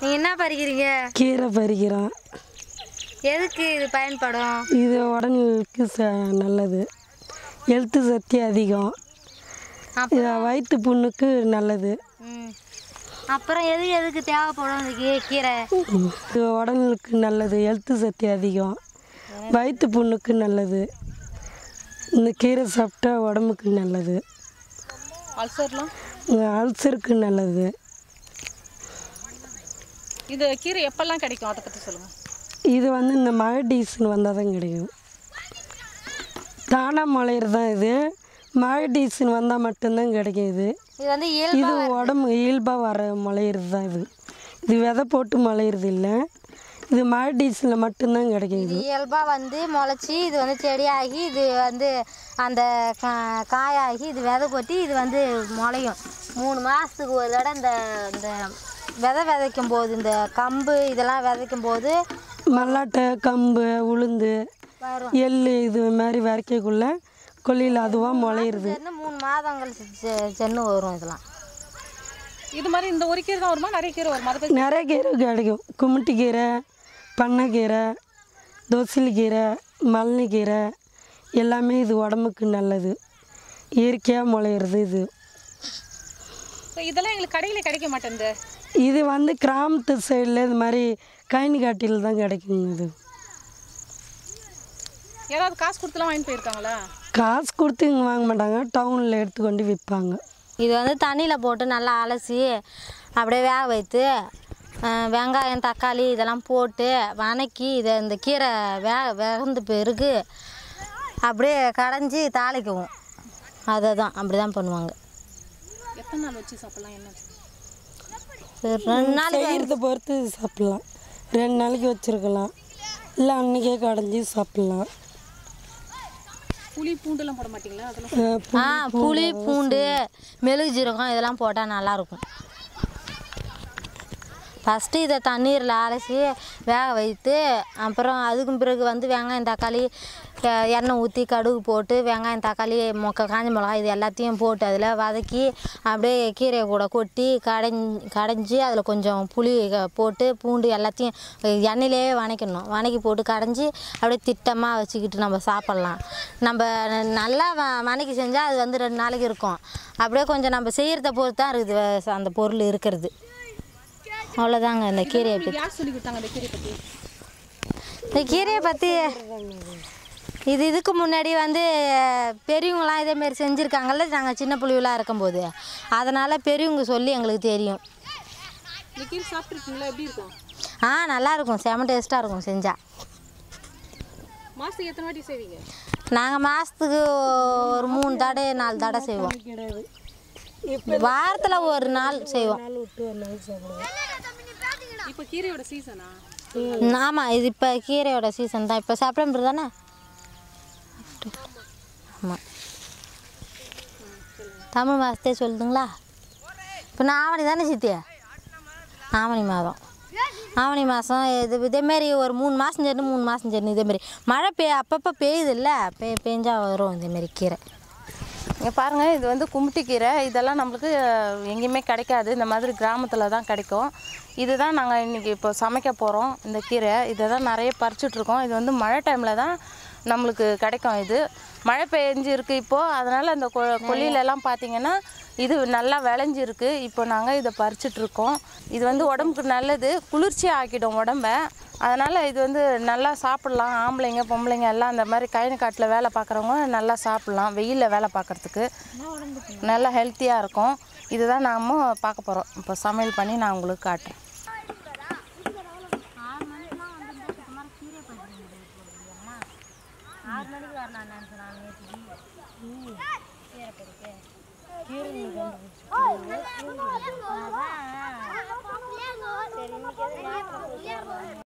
நீங்கள் என்ன பறிக்கிறீங்க கீரை பறிக்கிறோம் எதுக்கு இது பயன்படும் இது உடலுக்கு ச நல்லது எழுத்து சக்தி அதிகம் அப்புறம் இது வயிற்று புண்ணுக்கு நல்லது ம். அப்புறம் எது எதுக்கு தேவைப்படும் இந்த கீ கீரை இது உடலுக்கு நல்லது எழுத்து சக்தி அதிகம் வயிற்று புண்ணுக்கு நல்லது இந்த கீரை சாப்பிட்டா உடம்புக்கு நல்லது அல்சர்லாம் இந்த அல்சருக்கு நல்லது இது கீரை எப்பெல்லாம் கிடைக்கும் அதை பற்றி சொல்லுங்கள் இது வந்து இந்த மழை டீசன் வந்தால் தான் கிடைக்கும் தானாக முளையிறது தான் இது மழை டீசன் வந்தால் மட்டும்தான் கிடைக்கும் இது இது வந்து இயல் இது உடம்பு இயல்பாக வர முளையிறது தான் இது இது விதை போட்டு முளையிறது இல்லை இது மழை டீசனில் மட்டும்தான் கிடைக்கும் இது இயல்பாக வந்து முளைச்சி இது வந்து செடியாகி இது வந்து அந்த கா- காயாகி இது விதை கொட்டி இது வந்து முளையும் மூணு மாதத்துக்கு ஒரு தடவை இந்த இந்த விதை விதைக்கும் போது இந்த கம்பு இதெல்லாம் விதைக்கும் போது மல்லாட்டை கம்பு உளுந்து வரும் எள் இது மாதிரி விதைக்கக்குள்ள கொல்லியில் அதுவாக முளையிறது சென்னு மூணு மாதங்கள் செ- சென்னு வரும் இதெல்லாம் இது மாதிரி இந்த ஒரு கீரை தான் வருமா நிறைய கீரை வருமா அதை பற்றி நிறைய கீரை கிடைக்கும் குமிட்டி கீரை பண்ணைக்கீரை தொசிலி கீரை மல்லி கீரை எல்லாமே இது உடம்புக்கு நல்லது இயற்கையாக முளையிறது இது இப்போ இதெல்லாம் எங்களுக்கு கடையில் கிடைக்க மாட்டேங்குது இது வந்து கிராமத்து சைடில் இது மாதிரி கைனி காட்டில் தான் கிடைக்குங்க இது ஏதாவது காசு கொடுத்துலாம் வாங்கிட்டு போயிருக்காங்களா காசு கொடுத்து இங்கே வாங்க மாட்டாங்க டவுனில் எடுத்துக்கொண்டு விற்பாங்க இது வந்து தண்ணியில் போட்டு நல்லா அலசி அப்படியே வேக வைத்து அஹ், வெங்காயம் தக்காளி இதெல்லாம் போட்டு வதக்கி இதை இந்த கீரை வே வெகந்த பிறகு அப்படியே கடைஞ்சி தாளிக்கவும் அதை தான் அப்படி தான் பண்ணுவாங்க எத்தனை நாள் வச்சு சாப்பிடலாம் என்ன சரி, ரெண்டு நாளைக்கு செய்கிறத பொறுத்து சாப்பிட்லாம் ரெண்டு நாளைக்கு வச்சுருக்கலாம் இல்லை அன்றைக்கே கடைஞ்சி சாப்பிட்லாம் புளி பூண்டுலாம் போட மாட்டீங்களா அதெல்லாம் அஹ் பு- ஆ புளி பூண்டு மெழுகு ஜீரகம் இதெல்லாம் போட்டால் நல்லாயிருக்கும் ஃபஸ்ட்டு இதை தண்ணீரில் அலசி வேக வைத்து அப்புறம் அதுக்கும் பிறகு வந்து வெங்காயம் தக்காளி எ- எண்ணெய் ஊற்றி கடுகு போட்டு வெங்காயம் தக்காளி மொக்க காஞ்ச மிளகாய் இது எல்லாத்தையும் போட்டு அதில் வதக்கி அப்படியே கீரையை கூட கொட்டி கடைஞ் கடைஞ்சி அதில் கொஞ்சம் புளி க- போட்டு பூண்டு எல்லாத்தையும் எண்ணெயிலே வதக்கணும் வதக்கி போட்டு கடைஞ்சி அப்படியே திட்டமாக வச்சுக்கிட்டு நம்ம சாப்பிட்லாம் நம்ம நல்லா வ வதக்கி செஞ்சால் அது வந்து ரெண்டு நாளைக்கு இருக்கும் அப்படியே கொஞ்சம் நம்ம செய்கிறத பொறுத்து தான் இருக்குது வ- அந்த பொருள் இருக்கிறது அவ்வளோதாங்க இந்த கீரையை பற்றி யார் சொல்லி கொடுத்தாங்க இந்த கீரை பற்றி இந்த கீரையை பற்றி இது இதுக்கு முன்னாடி வந்து பெரியவங்களாம் இதேமாரி செஞ்சுருக்காங்கல்ல நாங்கள் சின்ன புள்ளிகளாக இருக்கும்போது அதனால் பெரியவங்க சொல்லி எங்களுக்கு தெரியும் இந்த கீரை சாப்பிட்ருக்கீங்களா எப்படி இருக்கும் ஆ நல்லாயிருக்கும் செம டேஸ்ட்டாக இருக்கும் செஞ்சால் மாதத்துக்கு எத்தனை வாட்டி செய்வீங்க நாங்கள் மாதத்துக்கு ஒரு மூணு தடவை நாலு தடவை செய்வோம் கிடையாது வாரத்தில் ஒரு நாள் செய்வோம் நாள் விட்டு ஒரு நாள் சாப்பிடுவோம் இப்போ கீரையோட சீசனா ஆமாம் இது இப்போ கீரையோட சீசன் தான் இப்போ செப்டம்பர் தானே ஆமாம் தமிழ் மாதத்தே சொல்லுதுங்களா இப்போ நான் ஆவணி தானே சித்தி ஆவணி மாதம் ஆவணி மாதம் இது இதேமாரி ஒரு மூணு மாதம் சென்று மூணு மாதம் சென்று இதேமாரி மழை பெய் அப்பப்போ பெய்யுது இல்லை பெ பெஞ்சா வரும் இதேமாரி கீரை இங்கே பாருங்கள் இது வந்து குமுட்டி கீரை இதெல்லாம் நம்மளுக்கு அஹ், எங்கேயுமே கிடைக்காது இந்த மாதிரி கிராமத்தில் தான் கிடைக்கும் இதுதான் நாங்கள் இன்றைக்கி இப்போ சமைக்க போகிறோம் இந்த கீரை இதை தான் நிறைய பறிச்சுட்ருக்கோம் இது வந்து மழை டைமில் தான் நம்மளுக்கு கிடைக்கும் இது மழை பெஞ்சிருக்கு இப்போது அதனால் அந்த கொ கொல்லியிலலாம் பார்த்தீங்கன்னா இது நல்லா விளைஞ்சிருக்கு இப்போ நாங்கள் இதை பறிச்சுட்ருக்கோம் இது வந்து உடம்புக்கு நல்லது குளிர்ச்சி ஆக்கிடும் உடம்ப அதனால் இது வந்து நல்லா சாப்பிட்லாம் ஆம்பளைங்க பொம்பளைங்க எல்லாம் அந்த மாதிரி கயனு காட்டில் வேலை பார்க்குறவங்க நல்லா சாப்பிட்லாம் வெயிலில் வேலை பார்க்குறதுக்கு நல்லா ஹெல்த்தியாக இருக்கும் இதுதான் நாம் பார்க்க போகிறோம் இப்போ சமையல் பண்ணி நான் உங்களுக்கு காட்டுறேன் ஆறு மணிக்கு வரலாம் நினச்சேன் நான்